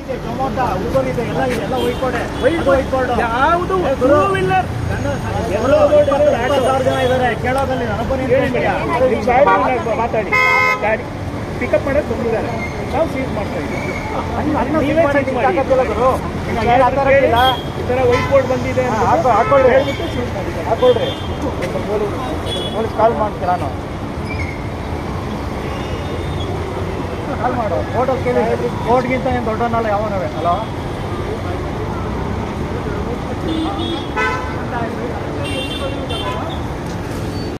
ಐತೆ tomato Uber ಇದೆ ಎಲ್ಲ ಇದೆ ಎಲ್ಲ ವೈಟ್ ಬೋರ್ಡ್ ವೈಟ್ ಬೋರ್ಡ್ ಯಾವುದು ಏ, ಟೂ ಗುರು. ವೀಲರ್ ಎಲ್ಲೋ ಇಪ್ಪತ್ತು ಸಾವಿರ ಜನ ಇದ್ದಾರೆ ಕೇಳೋದಲ್ಲಿ ನನಗೊಬ್ಬನೇ ನಿಮ್ಮ ಗಾಡಿ ಮಾತಾಡಿ ಗಾಡಿ ಪಿಕಪ್ ಮಾಡಕ್ಕೆ ಬಂದಿದ್ದಾರೆ ನಾವು ಸೀಸ್ ಮಾಡ್ತಾ ಇದ್ದೀವಿ ನೀವೇ ಚೆಕ್ ಮಾಡಿ ಈ ಥರ ವೈಟ್ ಬೋರ್ಡ್ ಬಂದಿದೆ ಅಂತ ಹಾಕೋ ಹಾಕೊಳ್ಳಿ ಹೇಳ್ಬಿಟ್ಟು ಸೀಸ್ ಮಾಡಿದ್ದಾರೆ ಹಾಕೊಳ್ರಿ ಪೊಲೀಸ್ ಕಾಲ್ ಮಾಡ್ತೀನಿ ನಾನು ಕಾಲ್ ಮಾಡು ಫೋಟೋ ಕೇಳಿ ಕೋರ್ಟ್ಗಿಂತ ಏನು ದೊಡ್ಡನಲ್ಲ ಯಾವನವೇ ಹಲೋ